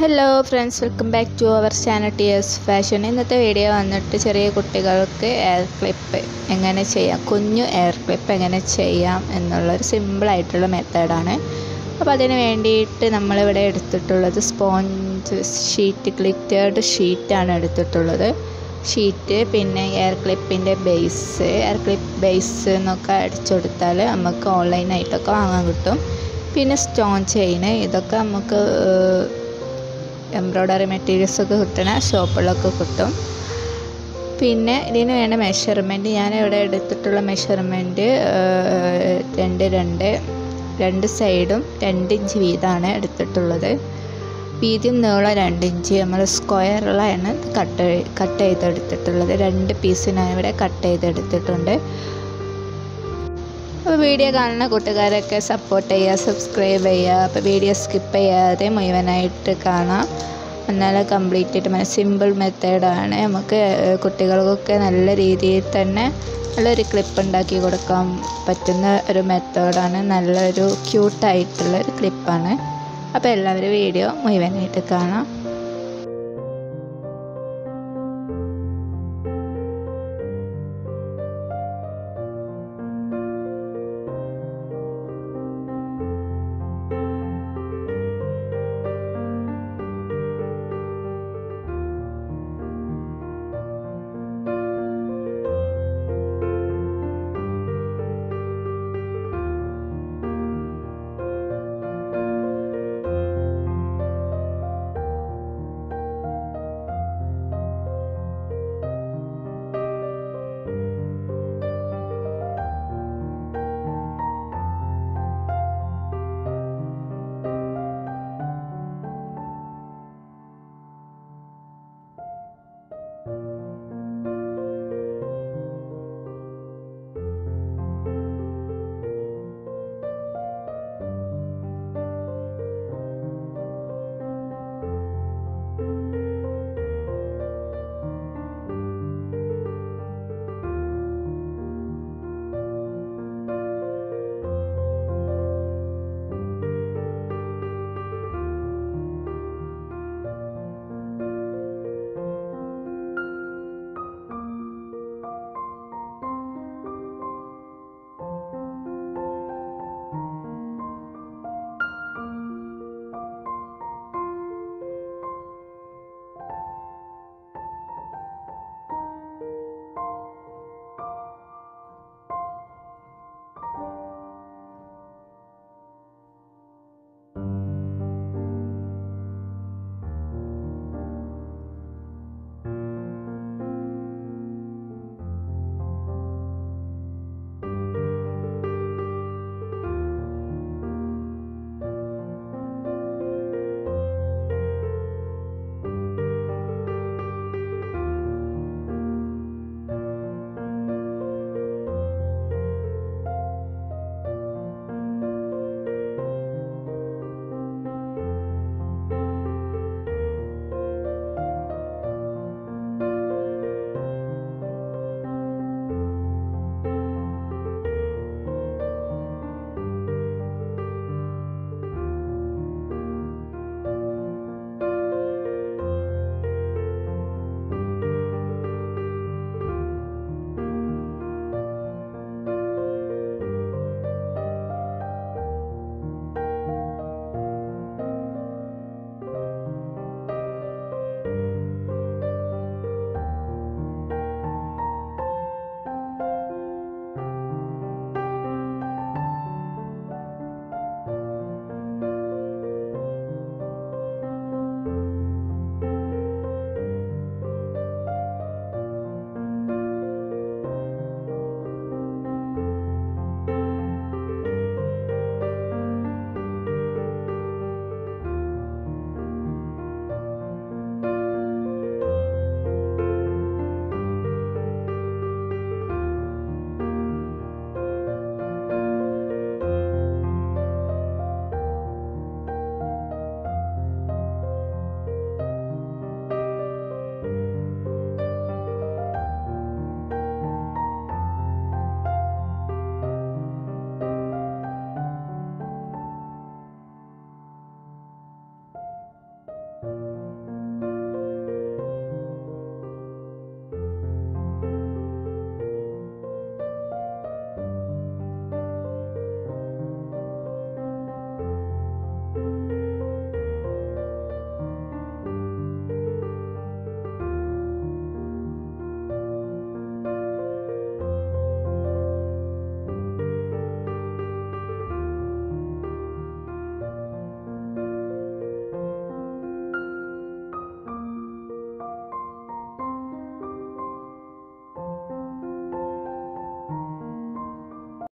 hello friends welcome back to our channel T S fashion ഇന്നത്തെ video വന്നിട്ട് ചെറിയ കുട്ടികൾക്ക് എയർ ക്ലിപ്പ് എങ്ങനെ ചെയ്യാം കുഞ്ഞു എയർ ക്ലിപ്പ് എങ്ങനെ ചെയ്യാം എന്നുള്ളൊരു സിമ്പിളായിട്ടുള്ള മെത്തേഡാണ് അപ്പോൾ അതിന് വേണ്ടിയിട്ട് നമ്മളിവിടെ എടുത്തിട്ടുള്ളത് സ്പോഞ്ച് ഷീറ്റ് ഗ്ലിറ്റേർഡ് ഷീറ്റാണ് എടുത്തിട്ടുള്ളത് ഷീറ്റ് പിന്നെ എയർ ക്ലിപ്പിൻ്റെ ബേസ് എയർ ക്ലിപ്പ് ബേസ് എന്നൊക്കെ അടിച്ചു കൊടുത്താൽ നമുക്ക് ഓൺലൈനായിട്ടൊക്കെ വാങ്ങാൻ കിട്ടും പിന്നെ സ്റ്റോൺ ചെയിന് ഇതൊക്കെ നമുക്ക് എംബ്രോയ്ഡറി മെറ്റീരിയൽസ് ഒക്കെ കിട്ടണ ഷോപ്പുകളിലൊക്കെ കിട്ടും പിന്നെ ഇതിന് വേണ്ട മെഷർമെൻറ്റ് ഞാൻ ഇവിടെ എടുത്തിട്ടുള്ള മെഷർമെൻറ്റ് രണ്ട് രണ്ട് രണ്ട് സൈഡും രണ്ട് ഇഞ്ച് വീതമാണ് എടുത്തിട്ടുള്ളത് വീതിയും നീളം രണ്ട് ഇഞ്ച് നമ്മൾ സ്ക്വയറിലാണ് കട്ട് കട്ട് ചെയ്തെടുത്തിട്ടുള്ളത് രണ്ട് പീസ് ഞാൻ ഇവിടെ കട്ട് ചെയ്തെടുത്തിട്ടുണ്ട് അപ്പോൾ വീഡിയോ കാണുന്ന കൂട്ടുകാരൊക്കെ സപ്പോർട്ട് ചെയ്യുക സബ്സ്ക്രൈബ് ചെയ്യുക അപ്പോൾ വീഡിയോ സ്കിപ്പ് ചെയ്യാതെ മുഴുവനായിട്ട് കാണാം എന്നാൽ കംപ്ലീറ്റ് ആയിട്ട് നല്ല സിമ്പിൾ മെത്തേഡാണ് നമുക്ക് കുട്ടികൾക്കൊക്കെ നല്ല രീതിയിൽ തന്നെ നല്ലൊരു ക്ലിപ്പ് ഉണ്ടാക്കി കൊടുക്കാൻ പറ്റുന്ന ഒരു മെത്തേഡാണ് നല്ലൊരു ക്യൂട്ടായിട്ടുള്ള ഒരു ക്ലിപ്പാണ് അപ്പോൾ എല്ലാവരും വീഡിയോ മുഴുവനായിട്ട് കാണാം